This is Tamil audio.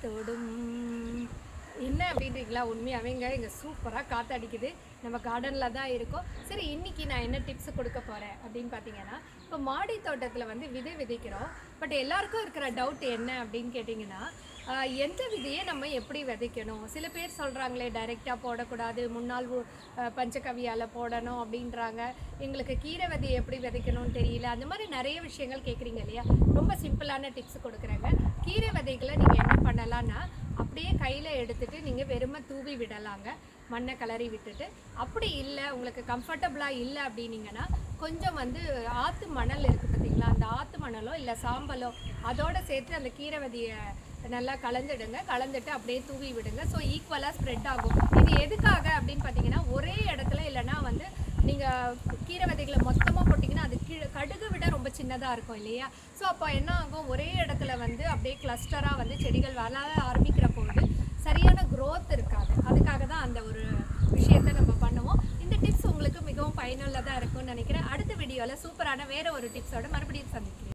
தொடும் என்ன அப்படின்றீங்களா உண்மையாவேங்க இங்கே சூப்பராக காற்றடிக்குது நம்ம கார்டனில் தான் இருக்கோம் சரி இன்னைக்கு நான் என்ன டிப்ஸ் கொடுக்க போகிறேன் அப்படின்னு பார்த்தீங்கன்னா இப்போ மாடி தோட்டத்தில் வந்து விதை விதைக்கிறோம் பட் எல்லாருக்கும் இருக்கிற டவுட் என்ன அப்படின்னு கேட்டிங்கன்னா ஆஹ், எந்த விதையை நம்ம எப்படி விதைக்கணும் சில பேர் சொல்கிறாங்களே டைரெக்டாக போடக்கூடாது முன்னாள் உ- ஆஹ், பஞ்சகவியால் போடணும் அப்படின்றாங்க எங்களுக்கு கீரை விதையை எப்படி விதைக்கணும்னு தெரியல அந்த மாதிரி நிறைய விஷயங்கள் கேட்குறீங்க இல்லையா ரொம்ப சிம்பிளான டிப்ஸ் கொடுக்குறேங்க கீரை விதைகளை நீங்கள் என்ன பண்ணலான்னா அப்படியே கையில் எடுத்துட்டு நீங்கள் வெறுமை தூவி விடலாங்க மண்ணை கிளறி விட்டுட்டு அப்படி இல்லை உங்களுக்கு கம்ஃபர்டபுளாக இல்லை அப்படின்னீங்கன்னா கொஞ்சம் வந்து ஆற்று மணல் இருக்குது பார்த்தீங்களா அந்த ஆற்று மணலோ இல்லை சாம்பலோ அதோட சேர்த்து அந்த கீரை விதையை நல்லா கலந்துடுங்க கலந்துட்டு அப்படியே தூவி விடுங்க ஸோ ஈக்குவலாக ஸ்ப்ரெட் ஆகும் இது எதுக்காக அப்படின்னு பார்த்தீங்கன்னா ஒரே இடத்துல இல்லைன்னா வந்து நீங்கள் கீரை விதைகளை மொத்தமாக போட்டிங்கன்னா அது கீழே கடுகு விட ரொம்ப சின்னதாக இருக்கும் இல்லையா ஸோ அப்போ என்ன ஆகும் ஒரே இடத்துல வந்து அப்படியே கிளஸ்டராக வந்து செடிகள் வளர ஆரம்பிக்கிற போது சரியான growth இருக்காது அதுக்காக தான் அந்த ஒரு விஷயத்தை நம்ம பண்ணுவோம் இந்த டிப்ஸ் உங்களுக்கு மிகவும் பயனுள்ளதாக இருக்கும்னு நினைக்கிறேன் அடுத்த வீடியோவில் சூப்பரான வேற ஒரு டிப்ஸோட மறுபடியும் சந்திக்கிறேன்